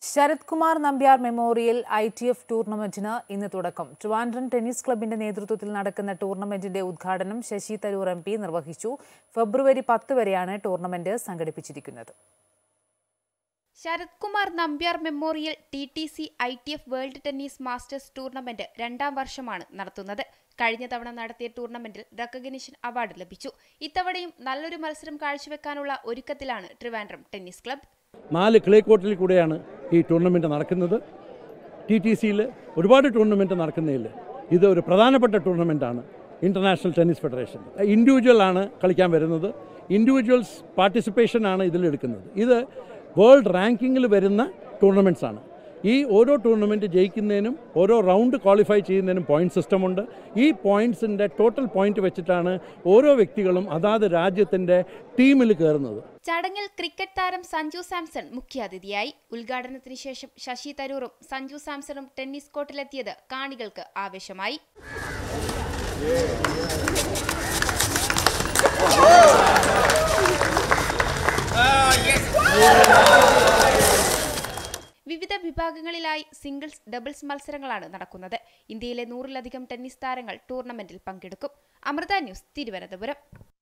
Sarath Kumar Nambiar memorial I T F ടൂർണമെന്റിന് ഇന്ന് തുടക്കം ട്രിവാൻഡ്രം ടെന്നീസ് ക്ലബിന്റെ നേതൃത്വത്തിൽ നടക്കുന്ന ടൂർണമെന്റിന്റെ ഉദ്ഘാടനം ശശി തരൂർ എം പി നിർവഹിച്ചു ഫെബ്രുവരി പത്ത് വരെയാണ് ടൂർണമെന്റ് സംഘടിപ്പിച്ചിരിക്കുന്നത് Sarath Kumar Nambiar memorial T T C I T F world tennis masters tournament രണ്ടാം വർഷമാണ് നടത്തുന്നത് കഴിഞ്ഞ തവണ നടത്തിയ ടൂർണമെന്റിൽ റെക്കഗ്നിഷൻ അവാർഡ് ലഭിച്ചു ഇത്തവണയും നല്ലൊരു മത്സരം കാഴ്ചവെക്കാനുള്ള ഒരുക്കത്തിലാണ് ട്രിവാൻഡ്രം ടെന്നീസ് ക്ലബ് നാല് ക്ലേ കോർട്ടിൽ കൂടെയാണ് ഈ ടൂർണമെൻറ്റ് നടക്കുന്നത് ടി ടി സിയിൽ ഒരുപാട് ടൂർണമെൻറ്റ് നടക്കുന്നതിൽ ഇത് ഒരു പ്രധാനപ്പെട്ട ടൂർണമെൻറ്റാണ് ഇൻ്റർനാഷണൽ ടെന്നീസ് ഫെഡറേഷൻ ഇൻഡിവിജ്വൽ ആണ് കളിക്കാൻ വരുന്നത് ഇൻഡിവിജ്വൽസ് പാർട്ടിസിപ്പേഷൻ ആണ് ഇതിലെടുക്കുന്നത് ഇത് വേൾഡ് റാങ്കിങ്ങിൽ വരുന്ന ടൂർണമെൻറ്റ്സ് ആണ് ഈ ഓരോ ടൂർണമെൻറ്റ് ജയിക്കുന്നതിനും ഓരോ റൗണ്ട് ക്വാളിഫൈ ചെയ്യുന്നതിനും പോയിന്റ് സിസ്റ്റമുണ്ട് ഈ പോയിൻറ്റ്സിൻ്റെ ടോട്ടൽ പോയിന്റ് വെച്ചിട്ടാണ് ഓരോ വ്യക്തികളും അതാത് രാജ്യത്തിൻ്റെ ടീമിൽ കയറുന്നത് ചടങ്ങിൽ ക്രിക്കറ്റ് താരം സഞ്ജു സാംസൺ മുഖ്യാതിഥിയായി ഉദ്ഘാടനത്തിന് ശേഷം ശശി തരൂറും സഞ്ജു സാംസണും ടെന്നീസ് കോർട്ടിലെത്തിയത് കാണികൾക്ക് ആവേശമായി വിവിധ വിഭാഗങ്ങളിലായി സിംഗിൾസ് ഡബിൾസ് മത്സരങ്ങളാണ് നടക്കുന്നത് ഇന്ത്യയിലെ നൂറിലധികം ടെന്നീസ് താരങ്ങൾ ടൂർണമെന്റിൽ പങ്കെടുക്കും അമൃത ന്യൂസ് തിരുവനന്തപുരം